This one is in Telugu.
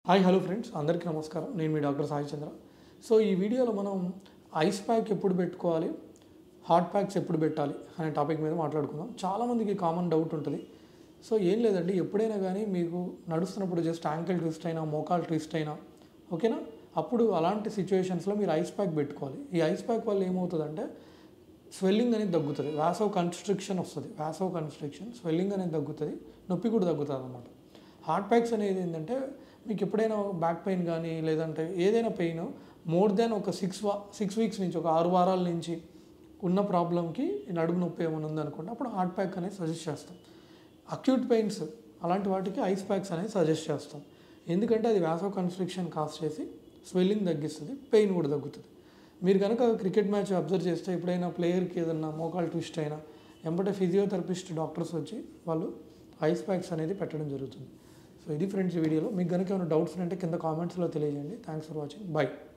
హాయ్ హలో ఫ్రెండ్స్ అందరికీ నమస్కారం నేను మీ డాక్టర్ సాయి చంద్ర సో ఈ వీడియోలో మనం ఐస్ ప్యాక్ ఎప్పుడు పెట్టుకోవాలి హాట్ ప్యాక్స్ ఎప్పుడు పెట్టాలి అనే టాపిక్ మీద మాట్లాడుకుందాం చాలామందికి కామన్ డౌట్ ఉంటుంది సో ఏం లేదండి ఎప్పుడైనా కానీ మీకు నడుస్తున్నప్పుడు జస్ట్ యాంకిల్ ట్విస్ట్ అయినా మోకాల్ ట్విస్ట్ అయినా ఓకేనా అప్పుడు అలాంటి సిచ్యువేషన్స్లో మీరు ఐస్ ప్యాక్ పెట్టుకోవాలి ఈ ఐస్ ప్యాక్ వల్ల ఏమవుతుందంటే స్వెల్లింగ్ అనేది తగ్గుతుంది వ్యాసవ్ కన్స్ట్రిక్షన్ వస్తుంది వ్యాసవ్ కన్స్ట్రిక్షన్ స్వెల్లింగ్ అనేది తగ్గుతుంది నొప్పి కూడా తగ్గుతుంది అనమాట హార్ట్ ప్యాక్స్ అనేది ఏంటంటే మీకు ఎప్పుడైనా బ్యాక్ పెయిన్ కానీ లేదంటే ఏదైనా పెయిన్ మోర్ దెన్ ఒక సిక్స్ వా సిక్స్ వీక్స్ నుంచి ఒక ఆరు వారాల నుంచి ఉన్న ప్రాబ్లంకి నడుము నొప్పి ఏమైనా ఉందనుకుంటే అప్పుడు హార్ట్ ప్యాక్ అనేది సజెస్ట్ చేస్తాం అక్యూట్ పెయిన్స్ అలాంటి వాటికి ఐస్ ప్యాక్స్ అనేది సజెస్ట్ చేస్తాం ఎందుకంటే అది వ్యాసవ్ కన్స్ట్రిక్షన్ కాస్ చేసి స్వెల్లింగ్ తగ్గిస్తుంది పెయిన్ కూడా తగ్గుతుంది మీరు కనుక క్రికెట్ మ్యాచ్ అబ్జర్వ్ చేస్తే ఎప్పుడైనా ప్లేయర్కి ఏదన్నా మోకాల్ ట్విస్ట్ అయినా ఎంబటే ఫిజియోథెరపిస్ట్ డాక్టర్స్ వచ్చి వాళ్ళు ఐస్ ప్యాక్స్ అనేది పెట్టడం జరుగుతుంది సో ఇది ఫ్రెండ్స్ ఈ వీడియోలో మీకు కనుక ఏమైనా డౌట్స్ ఉంటే కింద కామెంట్స్లో తెలియజేయండి థ్యాంక్స్ ఫర్ వాచింగ్ బై